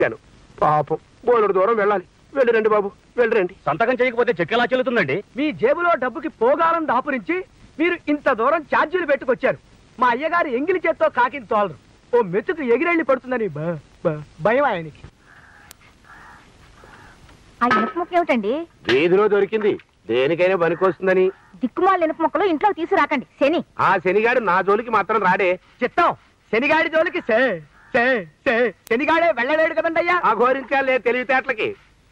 వచ్చాను పాపం బోలుడు దూరం వెళ్ళాలి వెళ్ళి రండి బాబు వెళ్ళి రండి సంతకం చేయకపోతే చెక్ ఎలా చెల్లుతుందండి మీ జేబులో డబ్బుకి పోగాలం దాపురించి మీరు ఇంత దూరం ఛార్జీలు పెట్టుకొచ్చారు మా అయ్యగారు ఎంగిలి చేత్తో కాకిని తోలరు ఓ మెతుకు ఎగిరెళ్ళి పడుతుందని బ- బ- భయం ఆయనకి ఆ ఇనుప ముక్క ఏమిటండి వీధిలో దొరికింది దేనికైనా పనికొస్తుందని దిక్కుమాల ఇనుప ముక్కలు ఇంట్లోకి తీసుకురాకండి శని ఆ శనిగాడు నా జోలికి మాత్రం రాడే చిత్తం శనిగాడి జోలికి సే సే సే శనిగాడే వెళ్ళలేడు కదండి అయ్యా ఆ ఘోరించాలే తెలివితేటలకి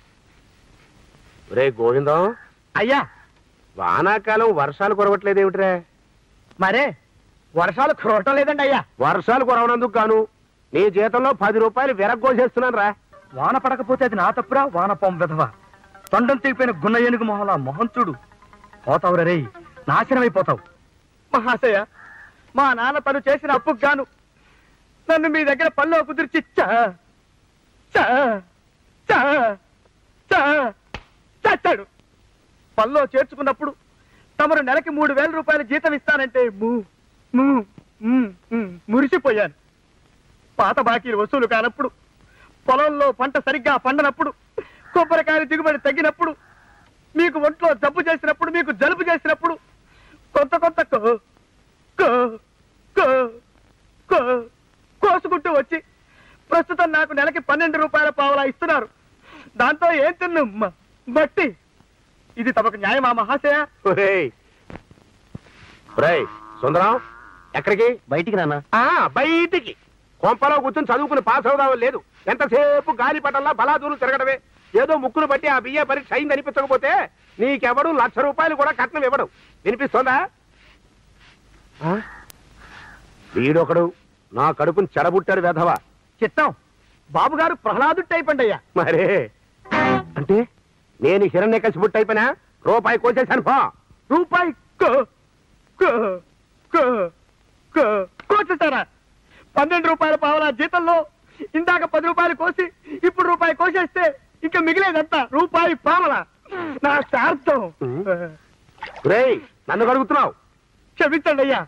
రే గోవిందం అయ్యా వానాకాలం వర్షాలు కురవట్లేదేమిట్రా మరే వర్షాలు కురవటం లేదండి అయ్యా వర్షాలు కురవనందుకు గాను నీ జీతంలో పది రూపాయలు విరగ్గోసేస్తున్నాను రా వాన పడకపోతే అది నా తప్పురా వాన పాము విధవ తొండం తెగిపోయిన గున్న ఏనుగు మొహలా మొహం చూడు పోతావు రే నాశనమైపోతావు మహాశయ మా నాన్న తను చేసిన అప్పుకు గాను నన్ను మీ దగ్గర పల్లో కుదిర్చి చ చ చ చ చచ్చాడు పల్లో చేర్చుకున్నప్పుడు తమరు నెలకి మూడు వేల రూపాయల జీతం ఇస్తానంటే ము ము మ్, మ్, మురిసిపోయాను పాత బాకీలు వసూలు కానప్పుడు పొలంలో పంట సరిగ్గా పండనప్పుడు కొబ్బరికాయలు దిగుబడి తగ్గినప్పుడు మీకు ఒంట్లో జబ్బు చేసినప్పుడు మీకు జలుబు చేసినప్పుడు కొంత కొంత కో- కో- కో- కో- కోసుకుంటూ వచ్చి ప్రస్తుతం నాకు నెలకి పన్నెండు రూపాయల పావలా ఇస్తున్నారు దాంతో ఏం తిన్ను మ- మట్టి ఇది తమకు న్యాయమా మహాశయ ఒరేయ్ ఒరేయ్ సుందరం ఎక్కడికి బయటికి నాన్న ఆ బయటికి కొంపలో కూర్చొని చదువుకుని పాస్ అవుదాం లేదు ఎంతసేపు గాలి పటల్లా బలాదూరు తిరగడమే ఏదో ముక్కును బట్టి ఆ బియ్య పరీక్ష అయింది అనిపించకపోతే నీకెవడు లక్ష రూపాయలు కూడా కట్నం ఇవ్వడు వినిపిస్తోందా ఆ? వీడొకడు నా కడుపుని చెడబుట్టాడు వెధవా చిత్తం బాబు గారు ప్రహ్లాదు టైప్ అండి అయ్యా మరే అంటే నేను హిరణ్య కసి అయిపోయినా రూపాయి కోసేశాను పో రూపాయి కో- కో- కో- కో- కోసేస్తారా పన్నెండు రూపాయల పావలా జీతంలో ఇందాక పది రూపాయలు కోసి ఇప్పుడు రూపాయి కోసేస్తే ఇంకా మిగిలేదంతా రూపాయి పావల నా శార్థం రేయ్ నన్ను కడుగుతున్నావు క్షమించండి అయ్యా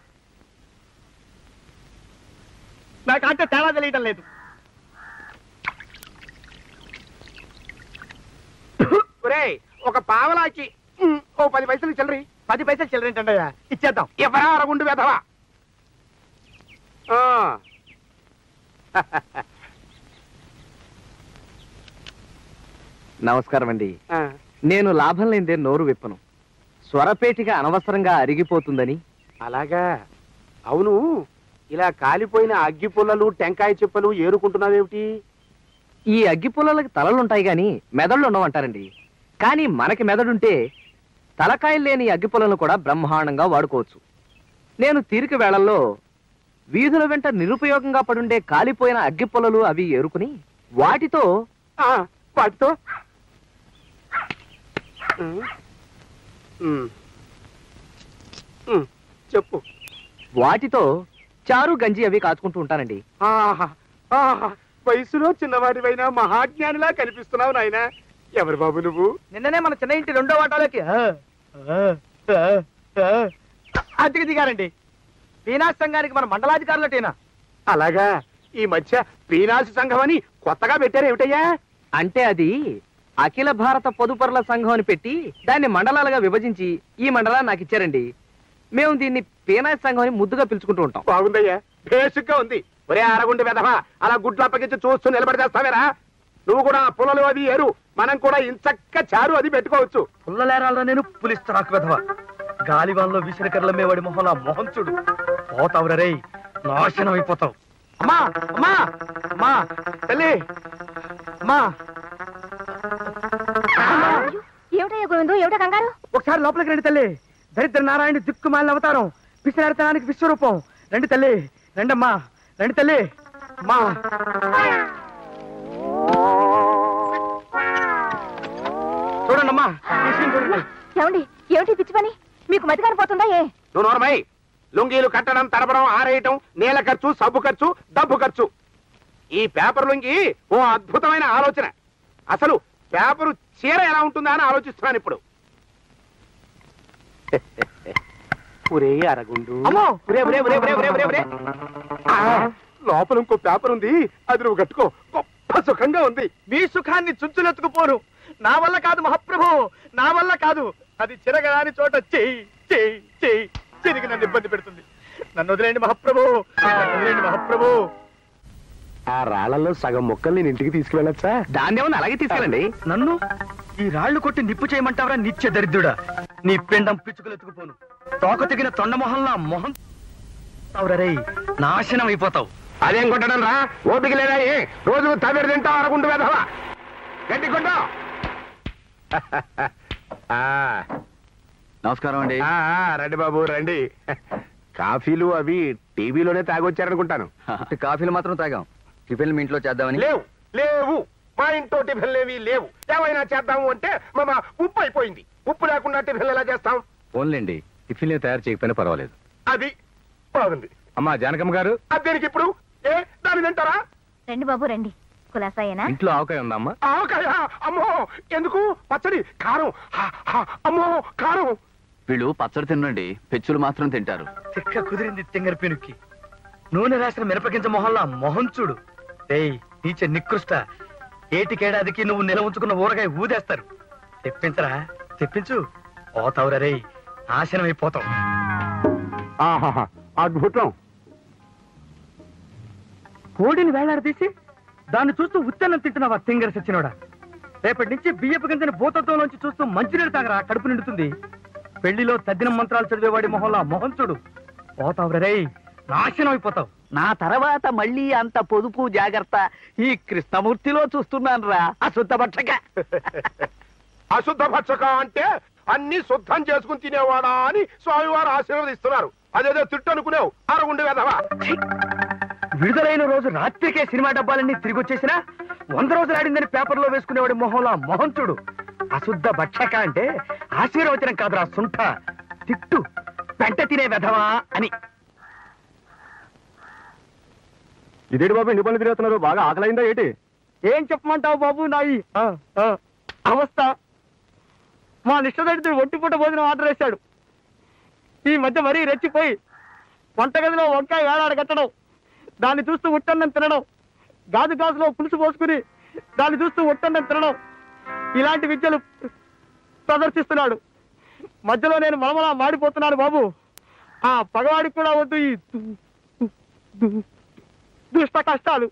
నాకంటే తేడా తెలియటం లేదు ఒరేయ్ ఒక పావలాకి ఉమ్, ఓ పది పైసలు చిల్లరి పది పైసలు చిల్లరేంటండి అయ్యా ఇచ్చేద్దాం ఎవరా అరగుండు వెధవా ఆ. నమస్కారం అండి ఆ. నేను లాభం లేదే నోరు విప్పను స్వరపేటిగా అనవసరంగా అరిగిపోతుందని అలాగా అవును ఇలా కాలిపోయిన అగ్గి పుల్లలు టెంకాయ చిప్పలు ఏరుకుంటున్నావేమిటి ఈ అగ్గి పుల్లలకి తలలుంటాయి గాని మెదళ్ళు ఉండవంటారండి కానీ మనకి మెదడుంటే తలకాయలు లేని ఈ అగ్గి పుల్లలను కూడా బ్రహ్మాండంగా వాడుకోవచ్చు నేను తీరిక వేళల్లో వీధుల వెంట నిరుపయోగంగా పడుండే కాలిపోయిన అగ్గి పుల్లలు అవి ఏరుకుని వాటితో ఆ, వాటితో ఉమ్. ఉమ్. ఉమ్, చెప్పు వాటితో చారు గంజి అవి కాచుకుంటూ ఉంటానండి ఆహా, ఆహా, వయసులో చిన్నవాడివైనా మహాజ్ఞానిలా కనిపిస్తున్నావు నాయన ఎవరు బాబు నువ్వు నిన్ననే మన చిన్న ఇంటి రెండో వాటాలోకి ఆ, ఆ, ఆ, ఆ, అద్దెకి దిగారండి పీనాస్ సంఘానికి మన మండలాధికారులటేనా అలాగా ఈ మధ్య పీనాసి సంఘం అని కొత్తగా పెట్టారు ఏమిటయ్యా అంటే అది అఖిల భారత పొదుపరుల సంఘం అని పెట్టి దాన్ని మండలాలుగా విభజించి ఈ మండలాన్ని నాకు ఇచ్చారండి మేము దీన్ని పీనాయ్ సంఘం అని ముద్దుగా పిలుచుకుంటూ ఉంటాం బాగుందయ్యా బేసిక్గా ఉంది ఒరే అరగుండి వెధవా అలా గుడ్లు అప్పగించి చూస్తూ నిలబడి చేస్తావేరా నువ్వు కూడా పుల్లలు అది ఏరు మనం కూడా ఇంచక్క చారు అది పెట్టుకోవచ్చు పుల్లలేరాల్లో నేను పులిస్తరాకు వెధవ గాలివాన్లో విసిరికర్ల మేవాడి మొహంలో మొహం చూడు పోతావురా రేయ్ నాశనం అయిపోతావు అమ్మా అమ్మా అమ్మా తల్లి అమ్మా ఏమిటయ్యా గోవిందు ఏమిటా కంగారు ఒకసారి లోపలికి రండి తల్లి దరిద్ర నారాయణ దిక్కుమాలిన అవతారం విశ్రార్థనానికి విశ్వరూపం రండి తల్లి రండమ్మా రండి తల్లి అమ్మా చూడండమ్మా విషయం చూడండి ఏమండి ఏమిటి పిచ్చి పని మీకు మతి కానిపోతుందా ఏ నువ్వు నోరమై లుంగీలు కట్టడం తడపడం ఆరేయటం నీళ్ళ ఖర్చు సబ్బు ఖర్చు డబ్బు ఖర్చు ఈ పేపర్ లుంగి ఓ అద్భుతమైన ఆలోచన అసలు పేపరు చీర ఎలా ఉంటుందా అని ఆలోచిస్తున్నాను ఇప్పుడు ఒరే అరగుండు అమ్మో! ఒరే, ఒరే, ఒరే, ఒరే, ఒరే, ఒరే, ఒరే. ఆ, లోపల ఇంకో పేపర్ ఉంది అది నువ్వు కట్టుకో గొప్ప గొప్ప సుఖంగా ఉంది మీ సుఖాన్ని చుంచులెత్తుకుపోను నా వల్ల కాదు మహాప్రభు నా వల్ల కాదు అది చిరగరాని చోట చెయ్యి చెయ్యి చెయ్యి చిరిగి నన్ను ఇబ్బంది పెడుతుంది నన్ను వదిలేండి మహాప్రభు నన్ను వదిలేండి మహాప్రభు ఆ రాళ్లలో సగం మొక్కలు నేను ఇంటికి తీసుకువెళ్ళొచ్చా దాన్ని ఏమన్నా అలాగే తీసుకెళ్ళండి నన్ను ఈ రాళ్లు కొట్టి నిప్పు చేయమంటావరా నిత్య దరిద్రుడా నీ పిండం పిచ్చుకలెత్తుకుపోను తోక తెగిన తొండమొహంలా మొహం అవురరే నాశనం అయిపోతావు అదేం కొట్టడం రా ఓపిక లేదా ఏ? రోజు తమిడి తింటావు అనుకుంటూ వెధవా గట్టి కొట్టు ఆ, నమస్కారం అండి ఆ, ఆ, రండి బాబు రండి కాఫీలు అవి టీవీలోనే తాగొచ్చారనుకుంటాను కాఫీలు మాత్రం తాగాం టిఫిన్ మీ ఇంట్లో చేద్దామని లేవు లేవు మా ఇంట్లో టిఫిన్లేవి లేవు ఏమైనా చేద్దాము అంటే మామ ఉప్పు అయిపోయింది ఉప్పు లేకుండా టిఫిన్లు ఎలా చేస్తాం ఓన్లేండి టిఫిన్లు తయారు చేయకపోయినా పర్వాలేదు అది బాగుంది అమ్మా జానకమ్మ గారు అది దేనికి ఇప్పుడు ఏ దాని తింటారా రండి బాబు రండి కులాసాయేనా ఇంట్లో ఆవకాయ ఉందా అమ్మా ఆవకాయ అమ్మో ఎందుకు పచ్చడి కారం హా, హా, అమ్మో కారం వీళ్ళు పచ్చడి తినండి పెచ్చులు మాత్రం తింటారు తిక్క కుదిరింది తింగర పెనుక్కి నూనె రాసిన మిరపగింజ మొహంలా మొహం చూడు ఏయ్ నీచ నికృష్ట ఏటికేడాదికి నువ్వు నిల ఉంచుకున్న ఊరగాయ ఊదేస్తారు తెప్పించరా తెప్పించు పోతావురా రేయ్ నాశనం అయిపోతావు ఆహాహా, అద్భుతం కోడిని వేలాడదీసి దాన్ని చూస్తూ ఉత్తన్నం తింటున్నావా తింగర సచ్చినోడా రేపటి నుంచి బియ్యపు గింజని భూతత్వంలోంచి చూస్తూ మంచినీళ్ళు తాగరా కడుపు నిండుతుంది పెళ్లిలో తద్దినం మంత్రాలు చదివేవాడి మొహంలా మొహం చూడు పోతావురా రేయ్ నాశనం అయిపోతావు నా తర్వాత మళ్ళీ అంత పొదుపు జాగ్రత్త ఈ కృష్ణమూర్తిలో చూస్తున్నాను రా అశుద్ధ భక్షక అశుద్ధ భక్షక అంటే అన్ని శుద్ధం చేసుకుని తినేవాడా అని స్వామివారు ఆశీర్వదిస్తున్నారు అదేదో తిట్టు అనుకునేవు అరగుండి వెధవా విడుదలైన రోజు రాత్రికే సినిమా డబ్బాలన్నీ తిరిగి వచ్చేసినా వంద రోజులు ఆడిందని పేపర్లో వేసుకునేవాడి మొహంలా మొహం చూడు అశుద్ధ భక్షక అంటే ఆశీర్వచనం కాదురా సుంఠ తిట్టు పెంట తినే వెధవా అని ఇదేంటి బాబు ఎన్ని పనులు తిరుగుతున్నారు బాగా ఆకలైందా ఏంటి ఏం చెప్పమంటావు బాబు నాయి ఆ, ఆ, అవస్థ మా నిష్టదడితుడు ఒంటిపూట భోజనం ఆర్డర్ వేశాడు ఈ మధ్య మరీ రెచ్చిపోయి వంటగదిలో వంకాయ వేలాడ కట్టడం దాన్ని చూస్తూ ఉట్టన్నం తినడం గాజు గ్లాసులో పులుసు పోసుకుని దాన్ని చూస్తూ ఉట్టన్నం తినడం ఇలాంటి విద్యలు ప్రదర్శిస్తున్నాడు మధ్యలో నేను మలమలా మాడిపోతున్నాను బాబు ఆ పగవాడికి కూడా వద్దు ఈ దు- దు- దుష్ట కష్టాలు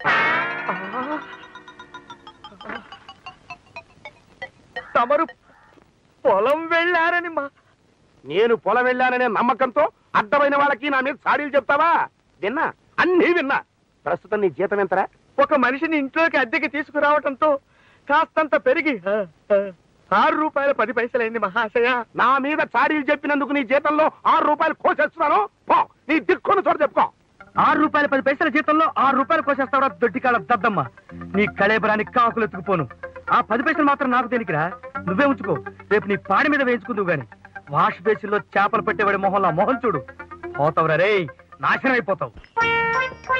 తమరు పొలం వెళ్ళారని మా నేను పొలం వెళ్ళాననే నమ్మకంతో అడ్డమైన వాళ్ళకి నా మీద సాడీలు చెప్తావా విన్నా అన్నీ విన్నా ప్రస్తుతం నీ జీతం ఎంతరా ఒక మనిషిని ఇంట్లోకి అద్దెకి తీసుకురావటంతో కాస్తంత పెరిగి ఆ, ఆ, ఆరు రూపాయల పది పైసలైంది మహాశయ నా మీద చాడీలు చెప్పినందుకు నీ జీతంలో ఆరు రూపాయలు కోసేస్తున్నాను పో నీ దిక్కున్న చోట చెప్పుకో ఆరు రూపాయల పది పైసల జీతంలో ఆరు రూపాయలు కోసేస్తావా దొడ్డికాళ్ళ దద్దమ్మ నీ కళేబరానికి కాకులు ఎత్తుకుపోను ఆ పది పైసలు మాత్రం నాకు దేనికిరా నువ్వే ఉంచుకో రేపు నీ పాడి మీద వేయించుకుందువు గాని వాష్ బేసిన్లో చేపలు పెట్టేవాడి మొహంలో మొహం చూడు పోతావురా రేయ్ నాశనం అయిపోతావు